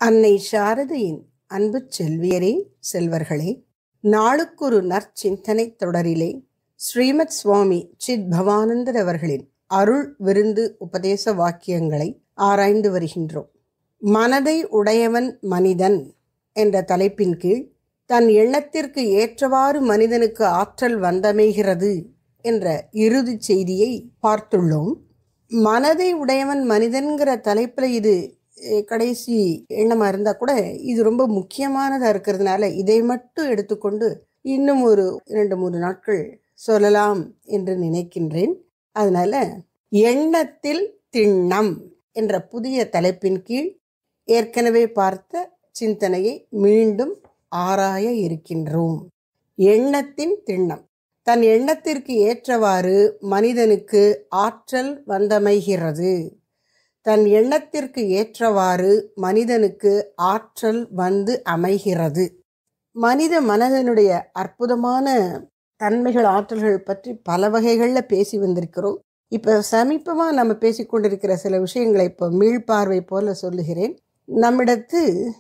அன்னை சாரதையின் அன்பு செல்வியரே செல்வர்களே நாளுக்கொரு நற்சிந்தனை தொடரிலே ஸ்ரீமத் சுவாமி சித் பவானந்தர் அவர்களின் அருள் விருந்து உபதேச வாக்கியங்களை ஆராய்ந்து வருகின்றோம் மனதை உடையவன் மனிதன் என்ற தலைப்பின் கீழ் தன் எண்ணத்திற்கு ஏற்றவாறு மனிதனுக்கு ஆற்றல் வந்தமைகிறது என்ற இறுதி செய்தியை பார்த்துள்ளோம் மனதை உடையவன் மனிதன்கிற தலைப்பில் இது அஹ், கடைசி எண்ணமாக இருந்தால் கூட இது ரொம்ப முக்கியமானதாக இருக்கிறதுனால இதை மட்டும் எடுத்துக்கொண்டு இன்னும் ஒரு இரண்டு மூன்று நாட்கள் சொல்லலாம் என்று நினைக்கின்றேன் அதனால எண்ணத்தில் திண்ணம் என்ற புதிய தலைப்பின் கீழ் ஏற்கனவே பார்த்த சிந்தனையை மீண்டும் ஆராய இருக்கின்றோம் எண்ணத்தின் திண்ணம் தன் எண்ணத்திற்கு ஏற்றவாறு மனிதனுக்கு ஆற்றல் வந்தமைகிறது தன் எண்ணத்திற்கு ஏற்றவாறு மனிதனுக்கு ஆற்றல் வந்து அமைகிறது மனித மனதனுடைய அற்புதமான தன்மைகள் ஆற்றல்கள் பற்றி பல வகைகளில் பேசி வந்திருக்கிறோம் இப்போ சமீபமாக நம்ம பேசிக்கொண்டிருக்கிற சில விஷயங்களை இப்போ மீள்பார்வை போல சொல்லுகிறேன் நம்மிடத்து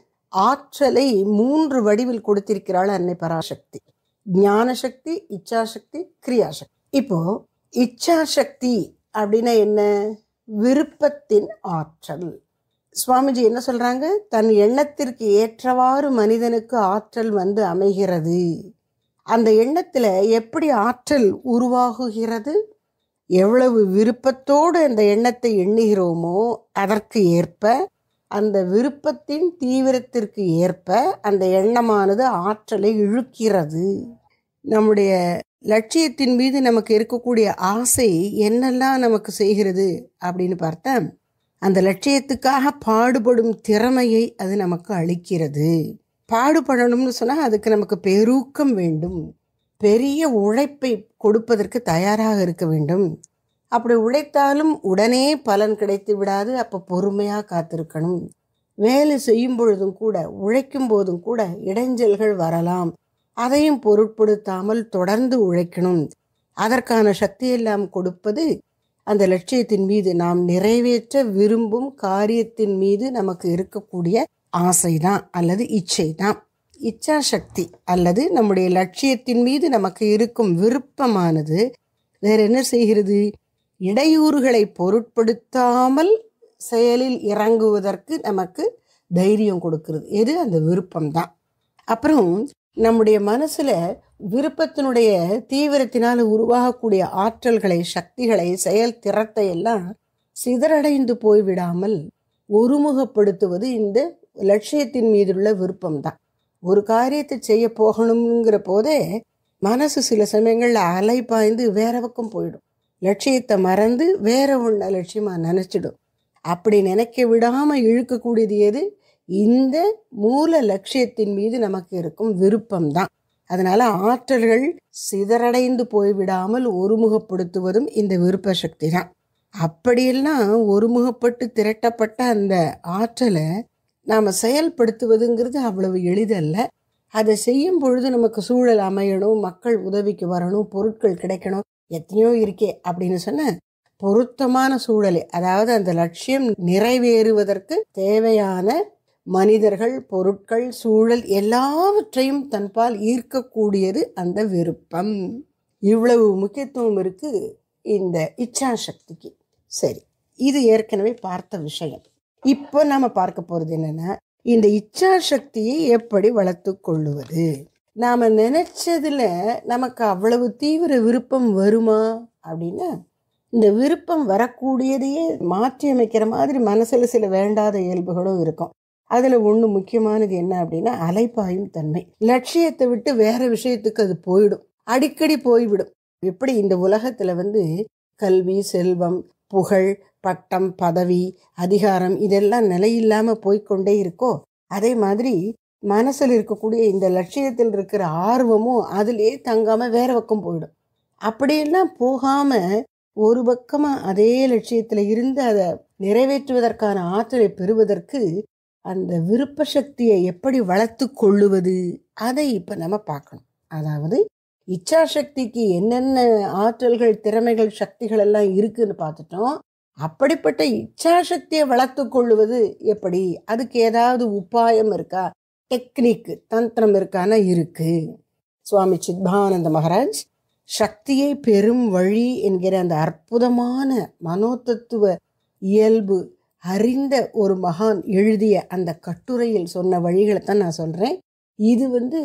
ஆற்றலை மூன்று வடிவில் கொடுத்திருக்கிறாள் அன்னை பராசக்தி ஞானசக்தி இச்சாசக்தி கிரியாசக்தி இப்போ இச்சாசக்தி அப்படின்னா என்ன விருப்பத்தின் ஆற்றல் சுவாமிஜி என்ன சொல்றாங்க தன் எண்ணத்திற்கு ஏற்றவாறு மனிதனுக்கு ஆற்றல் வந்து அமைகிறது அந்த எண்ணத்துல எப்படி ஆற்றல் உருவாகுகிறது எவ்வளவு விருப்பத்தோடு அந்த எண்ணத்தை எண்ணுகிறோமோ அதற்கு ஏற்ப அந்த விருப்பத்தின் தீவிரத்திற்கு ஏற்ப அந்த எண்ணமானது ஆற்றலை இழுக்கிறது நம்முடைய லட்சியத்தின் மீது நமக்கு இருக்கக்கூடிய ஆசை என்னெல்லாம் நமக்கு செய்கிறது அப்படின்னு பார்த்தா அந்த லட்சியத்துக்காக பாடுபடும் திறமையை அது நமக்கு அளிக்கிறது பாடுபடணும்னு சொன்னால் அதுக்கு நமக்கு பெருக்கம் வேண்டும் பெரிய உழைப்பை கொடுப்பதற்கு தயாராக இருக்க வேண்டும் அப்படி உழைத்தாலும் உடனே பலன் கிடைத்து விடாது அப்போ பொறுமையாக காத்திருக்கணும் வேலை செய்யும் பொழுதும் கூட உழைக்கும் போதும் கூட இடைஞ்சல்கள் வரலாம் அதையும் பொருட்படுத்தாமல் தொடர்ந்து உழைக்கணும் அதற்கான சக்தியெல்லாம் கொடுப்பது அந்த லட்சியத்தின் மீது நாம் நிறைவேற்ற விரும்பும் காரியத்தின் மீது நமக்கு இருக்கக்கூடிய ஆசைதான் அல்லது இச்சை தான் இச்சா சக்தி அல்லது நம்முடைய லட்சியத்தின் மீது நமக்கு இருக்கும் விருப்பமானது வேற என்ன செய்கிறது இடையூறுகளை பொருட்படுத்தாமல் செயலில் இறங்குவதற்கு நமக்கு தைரியம் கொடுக்கிறது எது அந்த விருப்பம்தான் அப்புறம் நம்முடைய மனசுல விருப்பத்தினுடைய தீவிரத்தினால் உருவாகக்கூடிய ஆற்றல்களை சக்திகளை செயல் திறத்தை எல்லாம் சிதறடைந்து போய்விடாமல் ஒருமுகப்படுத்துவது இந்த லட்சியத்தின் மீதுள்ள விருப்பம்தான் ஒரு காரியத்தை செய்ய போகணுங்கிற போதே மனசு சில சமயங்களில் அலை பாய்ந்து வேற பக்கம் போயிடும் லட்சியத்தை மறந்து வேற ஒன்று லட்சியமாக நினச்சிடும் அப்படி நினைக்க விடாமல் இழுக்கக்கூடியது எது இந்த மூல லட்சியத்தின் மீது நமக்கு இருக்கும் விருப்பம்தான் அதனால ஆற்றல்கள் சிதறடைந்து போய்விடாமல் ஒருமுகப்படுத்துவதும் இந்த விருப்ப சக்தி தான் அப்படியெல்லாம் ஒருமுகப்பட்டு திரட்டப்பட்ட அந்த ஆற்றலை நாம் செயல்படுத்துவதுங்கிறது அவ்வளவு எளிதல்ல அதை செய்யும் பொழுது நமக்கு சூழல் அமையணும் மக்கள் உதவிக்கு வரணும் பொருட்கள் கிடைக்கணும் எத்தனையோ இருக்கே அப்படின்னு சொன்ன பொருத்தமான சூழலை அதாவது அந்த லட்சியம் நிறைவேறுவதற்கு தேவையான மனிதர்கள் பொருட்கள் சூழல் எல்லாவற்றையும் தன்பால் ஈர்க்கக்கூடியது அந்த விருப்பம் இவ்வளவு முக்கியத்துவம் இருக்கு இந்த இச்சா சக்திக்கு சரி இது ஏற்கனவே பார்த்த விஷயம் இப்போ நாம பார்க்க போறது என்னன்னா இந்த இச்சா சக்தியை எப்படி வளர்த்து கொள்ளுவது நாம நினைச்சதுல நமக்கு அவ்வளவு தீவிர விருப்பம் வருமா அப்படின்னா இந்த விருப்பம் வரக்கூடியதையே மாற்றி அமைக்கிற மாதிரி மனசுல சில வேண்டாத இயல்புகளும் இருக்கும் அதுல ஒண்ணு முக்கியமானது என்ன அப்படின்னா அலைப்பாயும் தன்மை லட்சியத்தை விட்டு வேற விஷயத்துக்கு அது போயிடும் அடிக்கடி போய்விடும் எப்படி இந்த உலகத்துல வந்து கல்வி செல்வம் புகழ் பட்டம் பதவி அதிகாரம் இதெல்லாம் நிலையில்லாம போய்க்கொண்டே இருக்கோ அதே மாதிரி மனசுல இருக்கக்கூடிய இந்த லட்சியத்தில் இருக்கிற ஆர்வமும் அதிலே தங்காம வேற பக்கம் போயிடும் அப்படியெல்லாம் போகாம ஒரு பக்கமா அதே லட்சியத்துல இருந்து அதை நிறைவேற்றுவதற்கான ஆற்றலை பெறுவதற்கு அந்த விருப்ப சக்தியை எப்படி வளர்த்து கொள்ளுவது அதை இப்ப நம்ம பார்க்கணும் அதாவது இச்சாசக்திக்கு என்னென்ன ஆற்றல்கள் திறமைகள் சக்திகள் எல்லாம் இருக்குன்னு பார்த்துட்டோம் அப்படிப்பட்ட இச்சாசக்தியை வளர்த்து கொள்வது எப்படி அதுக்கு ஏதாவது உபாயம் இருக்கா டெக்னிக் தந்திரம் இருக்கானா இருக்கு சுவாமி சித்பானந்த மகாராஜ் சக்தியை பெரும் வழி என்கிற அந்த அற்புதமான மனோதத்துவ இயல்பு அறிந்த ஒரு மகான் எழுதிய அந்த கட்டுரையில் சொன்ன வழிகளை தான் நான் சொல்றேன் இது வந்து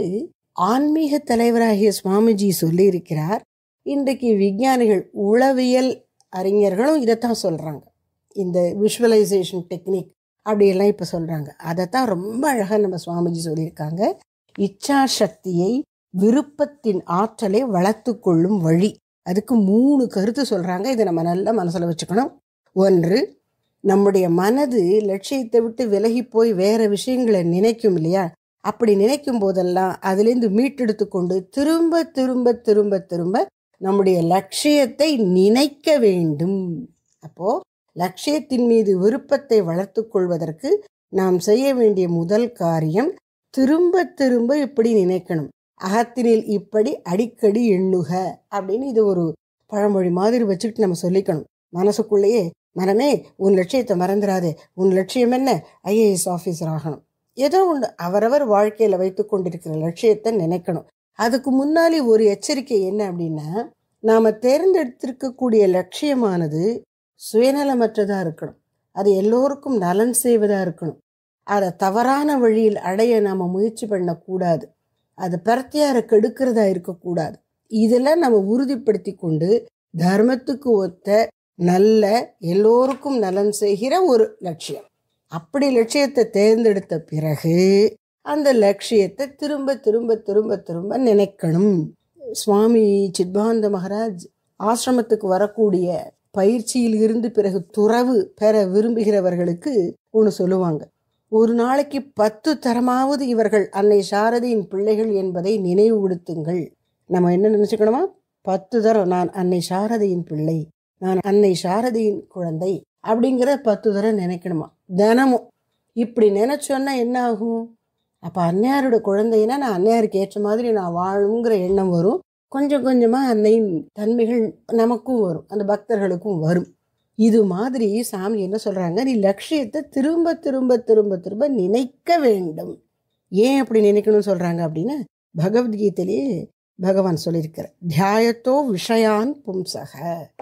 ஆன்மீக தலைவராகிய சுவாமிஜி சொல்லியிருக்கிறார் இன்றைக்கு விஞ்ஞானிகள் உளவியல் அறிஞர்களும் இதைத்தான் சொல்றாங்க இந்த விஷுவலைசேஷன் டெக்னிக் அப்படியெல்லாம் இப்போ சொல்றாங்க அதைத்தான் ரொம்ப அழகாக நம்ம சுவாமிஜி சொல்லியிருக்காங்க இச்சா சக்தியை விருப்பத்தின் ஆற்றலை வளர்த்து கொள்ளும் வழி அதுக்கு மூணு கருத்து சொல்றாங்க இதை நம்ம நல்லா மனசுல வச்சுக்கணும் ஒன்று நம்முடைய மனது லட்சியத்தை விட்டு விலகி போய் வேற விஷயங்களை நினைக்கும் இல்லையா அப்படி நினைக்கும் போதெல்லாம் அதுலேருந்து மீட்டெடுத்து கொண்டு திரும்ப திரும்ப திரும்ப திரும்ப நம்முடைய லட்சியத்தை நினைக்க வேண்டும் அப்போ லட்சியத்தின் மீது விருப்பத்தை வளர்த்து கொள்வதற்கு நாம் செய்ய வேண்டிய முதல் காரியம் திரும்ப திரும்ப இப்படி நினைக்கணும் அகத்தினில் இப்படி அடிக்கடி எண்ணுக அப்படின்னு இது ஒரு பழமொழி மாதிரி வச்சுக்கிட்டு நம்ம சொல்லிக்கணும் மனசுக்குள்ளேயே மனமே உன் லட்சியத்தை மறந்துடாதே உன் லட்சியம் என்ன ஐஏஎஸ் ஆஃபீஸர் ஆகணும் ஏதோ ஒன்று அவரவர் வாழ்க்கையில் வைத்து கொண்டிருக்கிற லட்சியத்தை நினைக்கணும் அதுக்கு முன்னாடி ஒரு எச்சரிக்கை என்ன அப்படின்னா நாம் தேர்ந்தெடுத்திருக்கக்கூடிய லட்சியமானது சுயநலமற்றதாக இருக்கணும் அது எல்லோருக்கும் நலன் செய்வதாக இருக்கணும் அதை தவறான வழியில் அடைய நாம் முயற்சி பண்ணக்கூடாது அது பிரத்தியாரை கெடுக்கிறதா இருக்கக்கூடாது இதெல்லாம் நம்ம உறுதிப்படுத்தி கொண்டு தர்மத்துக்கு ஒத்த நல்ல எல்லோருக்கும் நலன் செய்கிற ஒரு லட்சியம் அப்படி லட்சியத்தை தேர்ந்தெடுத்த பிறகு அந்த லட்சியத்தை திரும்ப திரும்ப திரும்ப திரும்ப நினைக்கணும் சுவாமி சித்பானந்த மகாராஜ் ஆசிரமத்துக்கு வரக்கூடிய பயிற்சியில் இருந்து பிறகு துறவு பெற விரும்புகிறவர்களுக்கு ஒன்று சொல்லுவாங்க ஒரு நாளைக்கு பத்து தரமாவது இவர்கள் அன்னை சாரதியின் பிள்ளைகள் என்பதை நினைவுபடுத்துங்கள் நம்ம என்ன நினைச்சுக்கணுமா பத்து தரம் நான் அன்னை சாரதியின் பிள்ளை நான் அன்னை சாரதியின் குழந்தை அப்படிங்கிற பத்து தரம் நினைக்கணுமா தினமும் இப்படி நினைச்சோன்னா என்ன ஆகும் அப்போ அன்னையாரோட குழந்தைன்னா நான் அன்னையாருக்கு ஏற்ற மாதிரி நான் வாழுங்கிற எண்ணம் வரும் கொஞ்சம் கொஞ்சமாக அன்னையின் தன்மைகள் நமக்கும் வரும் அந்த பக்தர்களுக்கும் வரும் இது மாதிரி சாமி என்ன சொல்றாங்க நீ லட்சியத்தை திரும்ப திரும்ப திரும்ப திரும்ப நினைக்க வேண்டும் ஏன் அப்படி நினைக்கணும்னு சொல்றாங்க அப்படின்னா பகவத்கீதையிலேயே பகவான் சொல்லியிருக்கிறார் தியாயத்தோ விஷயான் பும்சக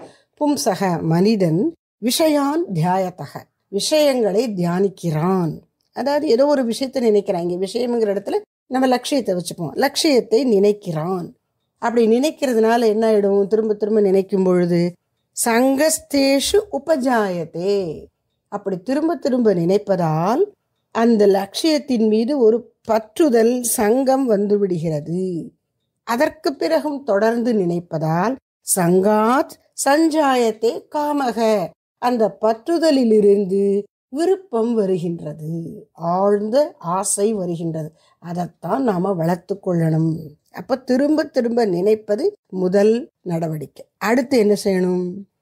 பும்சக மனிதன் விஷயான் தியாயத்தக விஷயங்களை தியானிக்கிறான் அதாவது ஏதோ ஒரு விஷயத்தை நினைக்கிறான் இங்கே விஷயம்ங்கிற இடத்துல நம்ம லட்சியத்தை வச்சுப்போம் லட்சியத்தை நினைக்கிறான் அப்படி நினைக்கிறதுனால என்ன ஆயிடும் திரும்ப திரும்ப நினைக்கும் பொழுது சங்கஸ்தேஷு உபஜாயத்தே அப்படி திரும்ப திரும்ப நினைப்பதால் அந்த லட்சியத்தின் மீது ஒரு பற்றுதல் சங்கம் வந்து விடுகிறது அதற்கு பிறகும் தொடர்ந்து நினைப்பதால் சங்காத் சஞ்சாயத்தே காமக அந்த பற்றுதலிலிருந்து விருப்பம் வருகின்றது ஆழ்ந்த ஆசை வருகின்றது அதைத்தான் நாம வளர்த்து கொள்ளணும் அப்ப திரும்ப திரும்ப நினைப்பது முதல் நடவடிக்கை அடுத்து என்ன செய்யணும்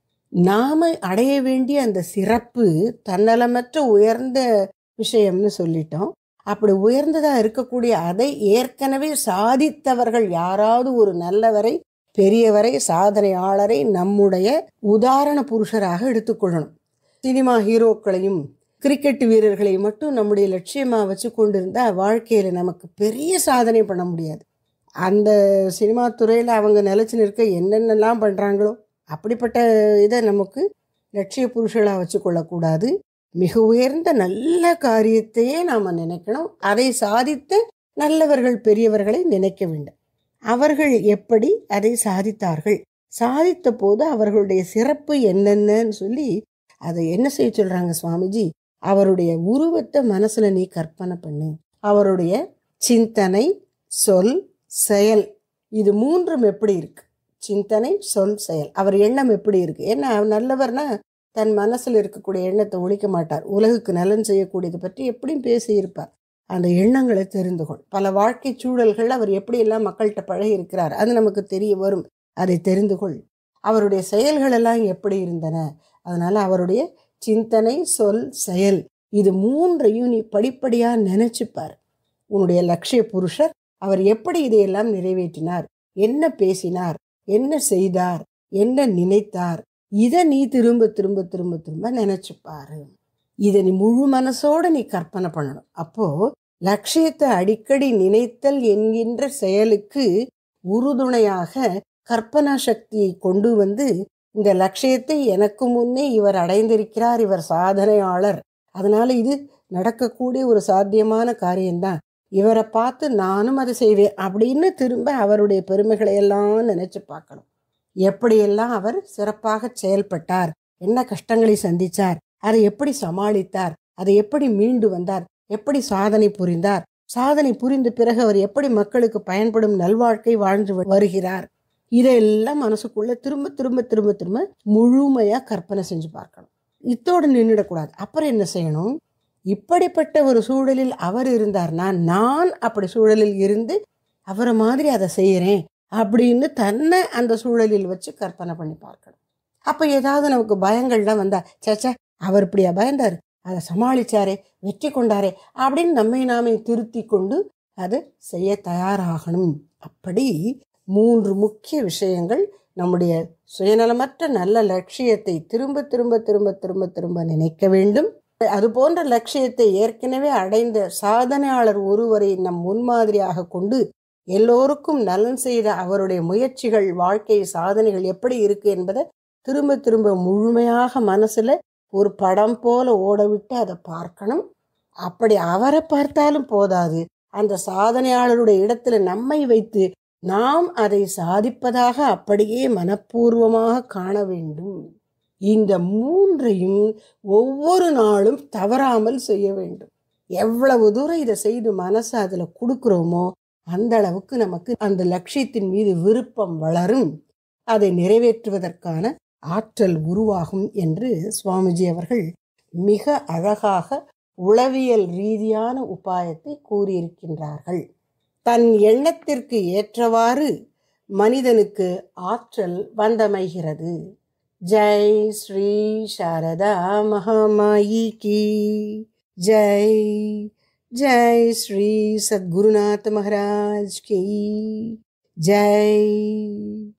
நாம அடைய வேண்டிய அந்த சிறப்பு தன்னலமற்ற உயர்ந்த விஷயம்னு சொல்லிட்டோம் அப்படி உயர்ந்ததா இருக்கக்கூடிய அதை ஏற்கனவே சாதித்தவர்கள் யாராவது ஒரு நல்லவரை பெரியவரை சாதனையாளரை நம்முடைய உதாரண புருஷராக எடுத்துக்கொள்ளணும் சினிமா ஹீரோக்களையும் கிரிக்கெட் வீரர்களையும் மட்டும் நம்முடைய லட்சியமா வச்சு கொண்டிருந்தா வாழ்க்கையில நமக்கு பெரிய சாதனை பண்ண முடியாது அந்த சினிமா துறையில் அவங்க நிலச்சி நிற்க என்னென்னலாம் பண்ணுறாங்களோ அப்படிப்பட்ட இதை நமக்கு லட்சிய புருஷர்களாக வச்சு கொள்ளக்கூடாது மிக உயர்ந்த நல்ல காரியத்தையே நாம் நினைக்கணும் அதை சாதித்த நல்லவர்கள் பெரியவர்களை நினைக்க வேண்டும் அவர்கள் எப்படி அதை சாதித்தார்கள் சாதித்த போது அவர்களுடைய சிறப்பு என்னென்னு சொல்லி அதை என்ன செய்ய சொல்றாங்க சுவாமிஜி அவருடைய உருவத்தை மனசுல நீ கற்பனை பண்ணு அவருடைய சிந்தனை சொல் செயல் இது மூன்றும் எப்படி இருக்கு சிந்தனை சொல் செயல் அவர் எண்ணம் எப்படி இருக்கு ஏன்னா நல்லவர்னா தன் மனசில் இருக்கக்கூடிய எண்ணத்தை ஒழிக்க மாட்டார் உலகுக்கு நலன் செய்யக்கூடியது பற்றி எப்படியும் பேசியிருப்பார் அந்த எண்ணங்களை தெரிந்து கொள் பல வாழ்க்கை சூழல்கள் அவர் எப்படியெல்லாம் மக்கள்கிட்ட பழகி இருக்கிறார் அது நமக்கு தெரிய வரும் அதை தெரிந்து கொள் அவருடைய செயல்கள் எல்லாம் எப்படி இருந்தன அதனால அவருடைய சிந்தனை சொல் செயல் இது மூன்றையும் நீ படிப்படியா நினைச்சுப்பார் உன்னுடைய லட்சிய புருஷர் அவர் எப்படி இதையெல்லாம் நிறைவேற்றினார் என்ன பேசினார் என்ன செய்தார் என்ன நினைத்தார் இதை நீ திரும்ப திரும்ப திரும்ப திரும்ப நினைச்சு பாரு இதை நீ முழு மனசோட நீ கற்பனை பண்ணணும் அப்போ லட்சியத்தை அடிக்கடி நினைத்தல் என்கின்ற செயலுக்கு உறுதுணையாக கற்பனா சக்தியை கொண்டு வந்து இந்த லட்சியத்தை எனக்கு முன்னே இவர் அடைந்திருக்கிறார் இவர் சாதனையாளர் அதனால இது நடக்கக்கூடிய ஒரு சாத்தியமான காரியம்தான் இவரை பார்த்து நானும் அதை செய்வேன் அப்படின்னு திரும்ப அவருடைய பெருமைகளை எல்லாம் நினைச்சு பார்க்கணும் எப்படியெல்லாம் அவர் சிறப்பாக செயல்பட்டார் என்ன கஷ்டங்களை சந்திச்சார் அதை எப்படி சமாளித்தார் அதை எப்படி மீண்டு வந்தார் எப்படி சாதனை புரிந்தார் சாதனை புரிந்த பிறகு அவர் எப்படி மக்களுக்கு பயன்படும் நல்வாழ்க்கை வாழ்ந்து வருகிறார் இதெல்லாம் மனசுக்குள்ள திரும்ப திரும்ப திரும்ப திரும்ப முழுமையா கற்பனை செஞ்சு பார்க்கணும் இத்தோடு நின்றுடக்கூடாது அப்புறம் என்ன செய்யணும் இப்படிப்பட்ட ஒரு சூழலில் அவர் இருந்தார்னா நான் அப்படி சூழலில் இருந்து அவரை மாதிரி அதை செய்கிறேன் அப்படின்னு தன்னை அந்த சூழலில் வச்சு கற்பனை பண்ணி பார்க்கணும் அப்போ ஏதாவது நமக்கு பயங்கள்லாம் வந்தா சேச்சா அவர் இப்படியா பயந்தார் அதை சமாளிச்சாரே வெற்றி கொண்டாரே அப்படின்னு நம்மை நாமே திருத்தி கொண்டு அதை செய்ய தயாராகணும் அப்படி மூன்று முக்கிய விஷயங்கள் நம்முடைய சுயநலமற்ற நல்ல லட்சியத்தை திரும்ப திரும்ப திரும்ப திரும்ப திரும்ப நினைக்க வேண்டும் அது போன்ற லட்சியத்தை ஏற்கனவே அடைந்த சாதனையாளர் ஒருவரை நம் முன்மாதிரியாக கொண்டு எல்லோருக்கும் நலன் செய்த அவருடைய முயற்சிகள் வாழ்க்கை சாதனைகள் எப்படி இருக்கு என்பதை திரும்ப திரும்ப முழுமையாக மனசுல ஒரு படம் போல ஓடவிட்டு அதை பார்க்கணும் அப்படி அவரை பார்த்தாலும் போதாது அந்த சாதனையாளருடைய இடத்துல நம்மை வைத்து நாம் அதை சாதிப்பதாக அப்படியே மனப்பூர்வமாக காண வேண்டும் இந்த மூன்றையும் ஒவ்வொரு நாளும் தவறாமல் செய்ய வேண்டும் எவ்வளவு தூரம் இதை செய்து மனசு அதில் கொடுக்குறோமோ அந்த அளவுக்கு நமக்கு அந்த லட்சியத்தின் மீது விருப்பம் வளரும் அதை நிறைவேற்றுவதற்கான ஆற்றல் உருவாகும் என்று சுவாமிஜி அவர்கள் மிக அழகாக உளவியல் ரீதியான உபாயத்தை கூறியிருக்கின்றார்கள் தன் எண்ணத்திற்கு ஏற்றவாறு மனிதனுக்கு ஆற்றல் வந்தமைகிறது ஜெய் ஸ்ரீ சாரதா மகாமாயி கி ஜெய் ஜெய் ஸ்ரீ சத்குருநாத் மகாராஜ் கி ஜெய்